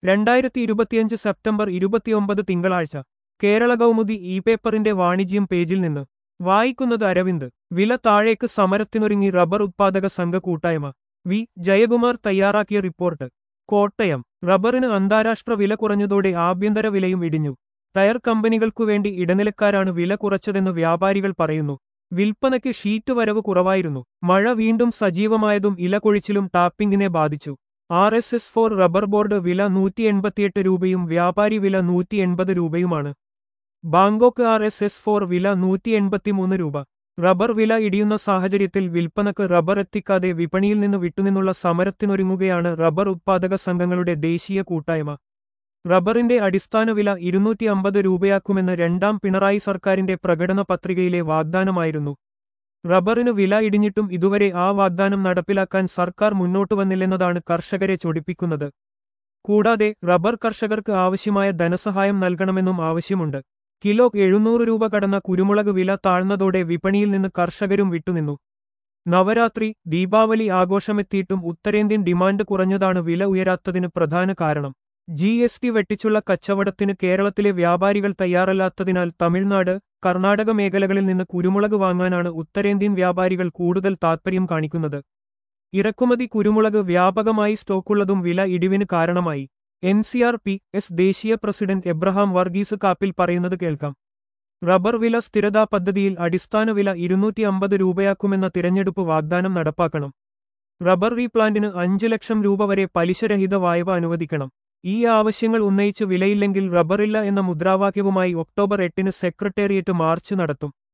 രണ്ടായിരത്തി ഇരുപത്തിയഞ്ച് സെപ്റ്റംബർ ഇരുപത്തിയൊമ്പത് തിങ്കളാഴ്ച കേരള കൗമുദി ഇ പേപ്പറിന്റെ വാണിജ്യം പേജിൽ നിന്ന് വായിക്കുന്നത് അരവിന്ദ് വില താഴേക്ക് സമരത്തിനൊരുങ്ങി റബ്ബർ ഉത്പാദക സംഘ കൂട്ടായ്മ വി ജയകുമാർ തയ്യാറാക്കിയ റിപ്പോർട്ട് കോട്ടയം റബ്ബറിന് അന്താരാഷ്ട്ര വില കുറഞ്ഞതോടെ ആഭ്യന്തര വിലയും ഇടിഞ്ഞു ടയർ കമ്പനികൾക്കുവേണ്ടി ഇടനിലക്കാരാണ് വില കുറച്ചതെന്ന് വ്യാപാരികൾ പറയുന്നു വിൽപ്പനയ്ക്ക് ഷീറ്റ് വരവ് കുറവായിരുന്നു മഴ വീണ്ടും സജീവമായതും ഇലകൊഴിച്ചിലും ടാപ്പിംഗിനെ ബാധിച്ചു R S S four rubber board വില നൂറ്റി എൺപത്തിയെട്ട് രൂപയും വ്യാപാരി വില നൂറ്റി എൺപത് രൂപയുമാണ് Bangkok R S S four വില നൂറ്റി എൺപത്തിമൂന്ന് രൂപ റബ്ബർ വില ഇടിയുന്ന സാഹചര്യത്തിൽ വിൽപ്പനക്ക് റബ്ബർ എത്തിക്കാതെ വിപണിയിൽ നിന്ന് വിട്ടുനിന്നുള്ള സമരത്തിനൊരുങ്ങുകയാണ് റബ്ബർ ഉത്പാദക സംഘങ്ങളുടെ ദേശീയ കൂട്ടായ്മ റബ്ബറിന്റെ അടിസ്ഥാന വില ഇരുന്നൂറ്റി അമ്പത് രൂപയാക്കുമെന്ന് രണ്ടാം പിണറായി സർക്കാരിന്റെ പ്രകടന പത്രികയിലെ വാഗ്ദാനമായിരുന്നു റബ്ബറിന് വില ഇടിഞ്ഞിട്ടും ഇതുവരെ ആ വാഗ്ദാനം നടപ്പിലാക്കാൻ സർക്കാർ മുന്നോട്ടു വന്നില്ലെന്നതാണ് കർഷകരെ ചൊടിപ്പിക്കുന്നത് കൂടാതെ റബ്ബർ കർഷകർക്ക് ആവശ്യമായ ധനസഹായം നൽകണമെന്നും ആവശ്യമുണ്ട് കിലോ എഴുന്നൂറ് രൂപ കടന്ന കുരുമുളക് വില താഴ്ന്നതോടെ വിപണിയിൽ നിന്ന് കർഷകരും വിട്ടുനിന്നു നവരാത്രി ദീപാവലി ആഘോഷമെത്തിയിട്ടും ഉത്തരേന്ത്യൻ ഡിമാൻഡ് കുറഞ്ഞതാണ് വില ഉയരാത്തതിന് പ്രധാന കാരണം ജി എസ് ടി വെട്ടിച്ചുള്ള കച്ചവടത്തിന് കേരളത്തിലെ വ്യാപാരികൾ തയ്യാറല്ലാത്തതിനാൽ തമിഴ്നാട് കർണാടക മേഖലകളിൽ നിന്ന് കുരുമുളക് വാങ്ങാനാണ് ഉത്തരേന്ത്യൻ വ്യാപാരികൾ കൂടുതൽ താൽപ്പര്യം കാണിക്കുന്നത് ഇറക്കുമതി കുരുമുളക് വ്യാപകമായി സ്റ്റോക്കുള്ളതും വില ഇടിവിന് കാരണമായി N C R P S ദേശീയ പ്രസിഡന്റ് എബ്രഹാം വർഗീസ് കാപ്പിൽ പറയുന്നത് കേൾക്കാം റബ്ബർ വില സ്ഥിരതാ പദ്ധതിയിൽ അടിസ്ഥാന വില ഇരുന്നൂറ്റി അമ്പത് രൂപയാക്കുമെന്ന തിരഞ്ഞെടുപ്പ് വാഗ്ദാനം നടപ്പാക്കണം റബ്ബർ റീപ്ലാന്റിന് അഞ്ച് ലക്ഷം രൂപ വരെ പലിശരഹിത വായ്പ അനുവദിക്കണം ഈ ആവശ്യങ്ങൾ ഉന്നയിച്ച് വിലയില്ലെങ്കിൽ റബ്ബറില്ല എന്ന മുദ്രാവാക്യവുമായി ഒക്ടോബർ എട്ടിന് സെക്രട്ടേറിയറ്റ് മാർച്ച് നടത്തും